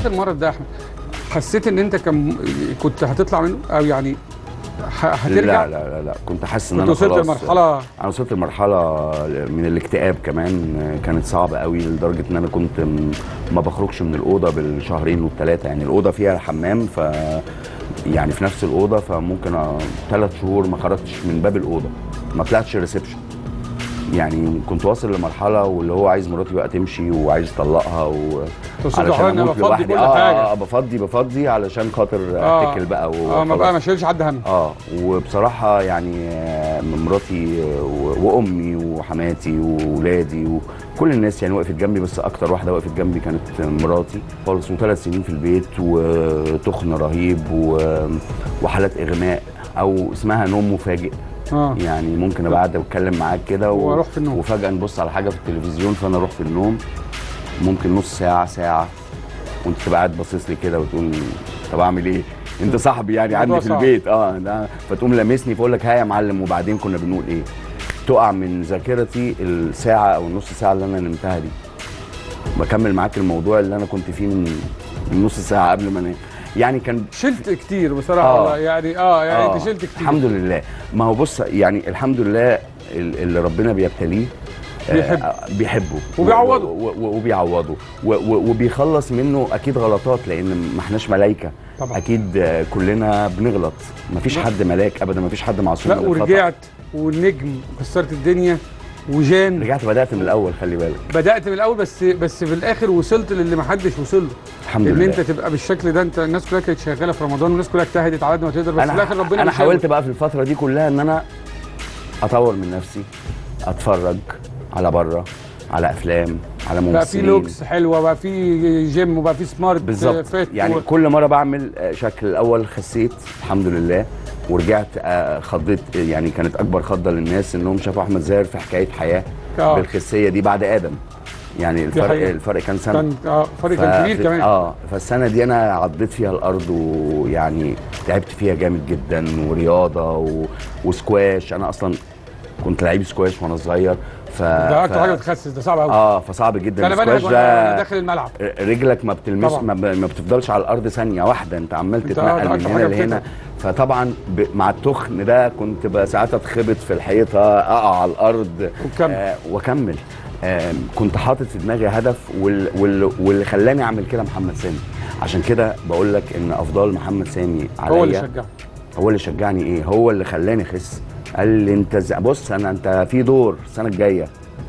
اخر مرض ده يا احمد حسيت ان انت كم كنت هتطلع منه او يعني ه- هترجع لا لا لا لا كنت حاسس ان كنت انا وصلت خلاص لمرحله انا وصلت لمرحله من الاكتئاب كمان كانت صعبه قوي لدرجه ان انا كنت م- ما بخرجش من الاوضه بالشهرين والثلاثه يعني الاوضه فيها حمام ف يعني في نفس الاوضه فممكن ثلاث شهور ما خرجتش من باب الاوضه ما طلعتش ريسبشن يعني كنت واصل لمرحله واللي هو عايز مراتي بقى تمشي وعايز يطلقها و توصل علشان لمرحلة إن أنا اموت بفضي لوحدي كل اه, حاجة. آه بفضي بفضي علشان خاطر آه. اتكل بقى اه ما بقى وخلاص. ما شيلش حد هم اه وبصراحه يعني آه، مراتي آه، و- وامي وحماتي وولادي وكل الناس يعني وقفت جنبي بس اكتر واحده وقفت جنبي كانت مراتي خالص وثلاث سنين في البيت وتخن رهيب و- وحالات اغماء او اسمها نوم مفاجئ اه يعني ممكن ابقى قاعد اتكلم معاك كده و- وأروح في النوم. وفجاه نبص على حاجه في التلفزيون فانا اروح في النوم ممكن نص ساعه ساعه وانت تبقى قاعد باصص لي كده وتقول طب اعمل ايه انت صاحبي يعني الموضوع عندي في صعب. البيت اه ده فتقوم لامسني فاقول لك ها يا معلم وبعدين كنا بنقول ايه تقع من ذاكرتي الساعه او النص ساعه اللي انا نمتها دي بكمل معاك الموضوع اللي انا كنت فيه من من نص ساعه قبل ما انام يعني كان شلت كتير بصراحه آه. والله يعني اه يعني آه، انت شلت كتير الحمد لله ما هو بص يعني الحمد لله ال- اللي ربنا بيبتليه آه، بيحبه. بيحبه وبيعوضه. و- و- و- وبيعوضه و- و- وبيخلص منه اكيد غلطات لان ما احناش ملائكه طبعا. اكيد آه، كلنا بنغلط مفيش لا. حد ملاك ابدا مفيش حد معصوم لا من الخطأ. ورجعت والنجم كسرت الدنيا وجان رجعت بدات من الاول خلي بالك بدات من الاول بس بس في الاخر وصلت للي ما حدش وصل له الحمد ان لله انت تبقى بالشكل ده انت الناس كلها كانت شغاله في رمضان والناس كلها اجتهدت على قد ما تقدر بس في الاخر ربنا انا بيساوي. حاولت بقى في الفتره دي كلها ان انا اطور من نفسي اتفرج على بره على افلام على ممثلين بقى في لوكس حلوه بقى في جيم وبقى في سمارت بالظبط فات يعني و... كل مره بعمل آه، شكل الاول خسيت الحمد لله ورجعت آه، خضيت يعني كانت اكبر خضه للناس انهم شافوا احمد زاهر في حكايه حياه آه. بالخسيه دي بعد ادم يعني الفرق حقيقة. الفرق كان سنه كان اه فرق كان ف- كبير كمان اه فالسنه دي انا عضيت فيها الارض ويعني تعبت فيها جامد جدا ورياضه و... وسكواش انا اصلا كنت لعيب سكواش وانا صغير ف ده اكتر ف- حاجه بتخسس ده صعب قوي اه فصعب جدا انا بنهج السكواش وانا ده داخل الملعب رجلك ما بتلمس طبعا. ما, ب... ما بتفضلش على الارض ثانيه واحده انت عمال انت آه، تتنقل ده من أكتر هنا حاجة لهنا بتتعب. فطبعا ب... مع التخن ده كنت بقى ساعات اتخبط في الحيطه اقع على الارض وكمل. آه واكمل آه كنت حاطط في دماغي هدف وال... وال... واللي خلاني اعمل كده محمد سامي عشان كده بقول لك ان افضل محمد سامي عليا هو اللي شجعني هو اللي شجعني ايه هو اللي خلاني اخس قال لي انت ز... بص انا انت في دور السنه الجايه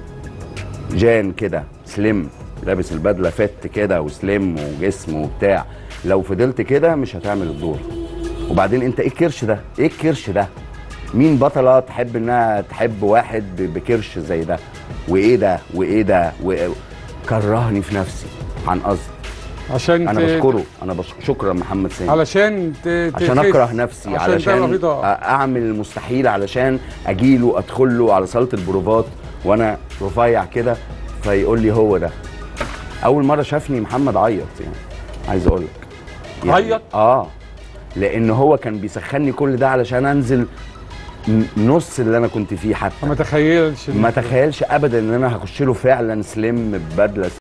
جان كده سليم لابس البدله فت كده وسليم وجسم وبتاع لو فضلت كده مش هتعمل الدور وبعدين انت ايه الكرش ده ايه الكرش ده مين بطله تحب انها تحب واحد ب- بكرش زي ده وايه ده وايه ده و... كرهني في نفسي عن قصد عشان انا ت- بشكره انا بش... شكرا محمد سامي علشان ت... عشان تخس. اكره نفسي عشان علشان تبقى في ضغط. اعمل المستحيل علشان اجيله ادخل له على صاله البروفات وانا رفيع كده فيقول لي هو ده اول مره شافني محمد عيط يعني عايز اقول لك عيط؟ اه لان هو كان بيسخني كل ده علشان انزل ن- نص اللي انا كنت فيه حتى ما تخيلش ما تخيلش ابدا ان انا هخش له فعلا سليم ببدله